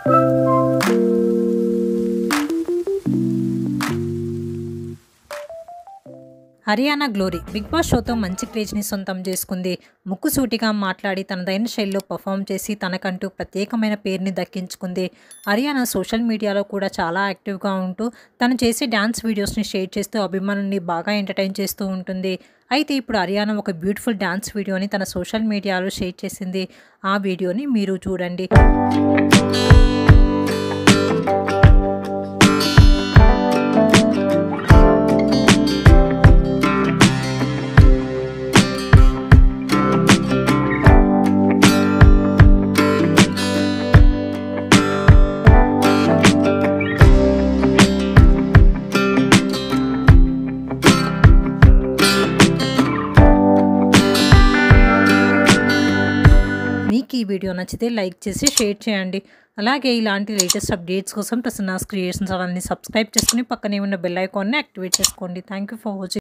Haryana Glory Bigg Boss షోతో మంచి క్రేజ్ని సొంతం చేసుకుంది ముక్కుసూటిగా మాట్లాడి తనదైన శైలిలో పర్ఫామ్ చేసి తనకంటూ ప్రత్యేకమైన పేరుని దక్కించుకుంది హరియానా సోషల్ మీడియాలో కూడా చాలా యాక్టివ్గా ఉంటూ తను చేసే డ్యాన్స్ వీడియోస్ని షేర్ చేస్తూ అభిమానుల్ని బాగా ఎంటర్టైన్ చేస్తూ ఉంటుంది అయితే ఇప్పుడు హరియానా ఒక బ్యూటిఫుల్ డ్యాన్స్ వీడియోని తన సోషల్ మీడియాలో షేర్ చేసింది ఆ వీడియోని మీరు చూడండి మీకు ఈ వీడియో నచ్చితే లైక్ చేసి షేర్ చేయండి అలాగే ఇలాంటి లేటెస్ట్ అప్డేట్స్ కోసం ప్రసన్నాస్ క్రియేషన్స్ ఛానల్ని సబ్స్క్రైబ్ చేసుకుని పక్కనే ఉన్న బెల్ ఐకాన్ని యాక్టివేట్ చేసుకోండి థ్యాంక్ యూ ఫర్ వాచింగ్